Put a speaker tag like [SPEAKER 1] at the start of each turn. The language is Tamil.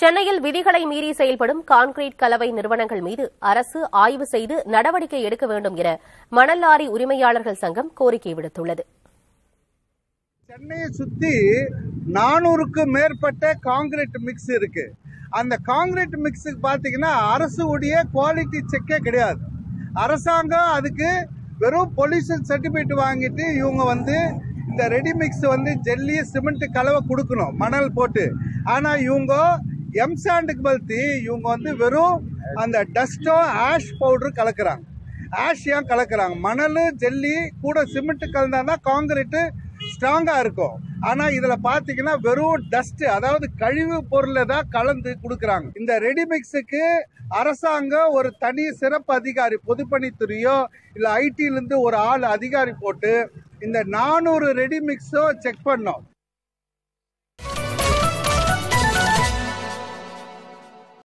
[SPEAKER 1] சென்னையில் விதிகளை மீறி செயல்படும் கான்கிரீட் கலவை நிறுவனங்கள் மீது அரசு ஆய்வு செய்து நடவடிக்கை எடுக்க வேண்டும் என மணல் லாரி உரிமையாளர்கள் சங்கம் கோரிக்கை விடுத்துள்ளது
[SPEAKER 2] சென்னையை சுத்தி நானூறுக்கு மேற்பட்ட காங்கிரீட் மிக்ஸ் இருக்கு அந்த காங்கிரீட் மிக்ஸுக்கு பார்த்தீங்கன்னா அரசு உடைய குவாலிட்டி செக்கே கிடையாது அரசாங்கம் அதுக்கு வெறும் பொல்யூஷன் சர்டிஃபிகேட் வாங்கிட்டு இவங்க வந்து இந்த ரெடி மிக்ஸ் வந்து ஜெல்லி சிமெண்ட் கலவை கொடுக்கணும் மணல் போட்டு ஆனா இவங்க எம்சாண்டுக்கு பல்த்தி இவங்க வந்து வெறும் அந்த டஸ்டோ ஆஷ் பவுடர் கலக்குறாங்க ஆஷ் ஏன் கலக்குறாங்க மணல் ஜெல்லி கூட சிமெண்ட் கலந்தா தான் காங்கிரீட்டு ஸ்ட்ராங்கா இருக்கும் ஆனா இதுல பாத்தீங்கன்னா வெறும் டஸ்ட் அதாவது கழிவு பொருளை தான் கலந்து கொடுக்கறாங்க இந்த ரெடிமிக்ஸுக்கு அரசாங்கம் ஒரு தனி சிறப்பு அதிகாரி பொதுப்பணித்துறையோ இல்ல ஐடில இருந்து ஒரு ஆள் அதிகாரி போட்டு இந்த நானூறு ரெடிமிக்ஸோ செக் பண்ணோம்